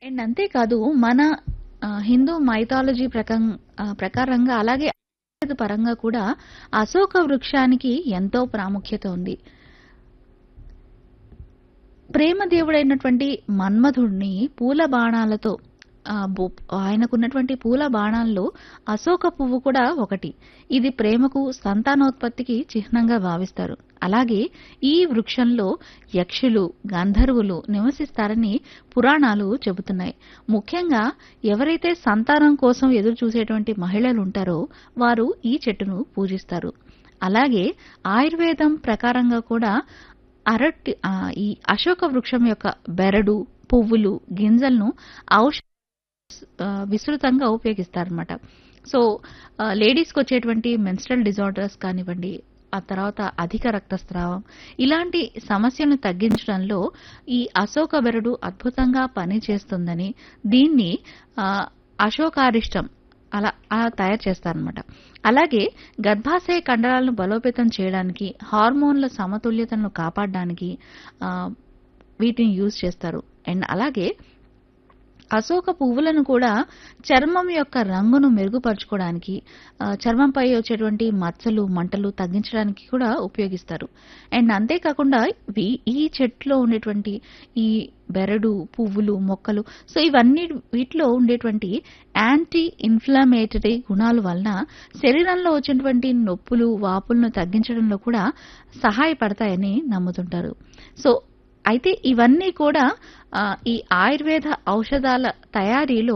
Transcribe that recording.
And అంతేకాదు మన ఆహ్, హిందూ మైథాలజీ ప్రకం ఆహ్, ప్రకారంగా అలాగే ఆయుర్వేద పరంగా కూడా అశోక వృక్షానికి ఎంతో ప్రాముఖ్యత ఉంది. ప్రేమ దేవుడైనటువంటి మన్మధుడిని పూల బాణాలతో ఆహ్, బొ ఆయనకున్నటువంటి పూల బాణాల్లో అశోక పువ్వు కూడా ఒకటి. ఇది ప్రేమకు, సంతానోత్పత్తికి చిహ్నంగా భావిస్తారు. అలాగే ఈ వృక్షంలో యక్షులు, గంధర్వులు నివసిస్తారని పురాణాలు చెబుతున్నాయి. ముఖ్యంగా ఎవరైతే సంతానం కోసం ఎదురు చూసేటువంటి మహిళలుంటారో వారు ఈ చెట్టును పూజిస్తారు. అలాగే ఆయుర్వేదం ప్రకారంగా కూడా అరటి ఆహ్, ఈ అశోక వృక్షం యొక్క బెరడు, పువ్వులు, గింజలను ఔష ఆహ్, విస్తృతంగా ఉపయోగిస్తారన్నమాట. సో, ఆహ్, లేడీస్‌కొచ్చేటువంటి మెన్‌స్ట్రల్ డిజార్డర్స్ కానివ్వండి, ఆ తర్వాత అధిక రక్తస్రావం ఇలాంటి సమస్యలను తగ్గించడంలో ఈ అశోక బెరడు అద్భుతంగా పనిచేస్తుందని, దీన్ని ఆహ్, అశోకారిష్టం అలా అలా తయారు చేస్తారన్నమాట. అలాగే గర్భాశయ కండరాలను బలోపేతం చేయడానికి, హార్మోన్ల సమతుల్యతను కాపాడడానికి ఆహ్, వీటిని యూజ్ చేస్తారు. అండ్ అలాగే అశోక పువ్వులను కూడా చర్మం యొక్క రంగును మెరుగుపరుచుకోవడానికి, ఆహ్, చర్మంపై వచ్చేటువంటి మచ్చలు, మంటలు తగ్గించడానికి కూడా ఉపయోగిస్తారు. అండ్ అంతేకాకుండా వి ఈ చెట్టులో ఉండేటువంటి ఈ బెరడు, పువ్వులు, మొక్కలు సో, ఇవన్నీ వీటిలో ఉండేటువంటి యాంటీ ఇన్‌ఫ్లమేటరీ గుణాల వలన శరీరంలో వచ్చేటువంటి నొప్పులు, వాపులను తగ్గించడంలో కూడా సహాయపడతాయని నమ్ముతుంటారు. సో, అయితే ఇవన్నీ కూడా ఆహ్, ఈ ఆయుర్వేద ఔషధాల తయారీలో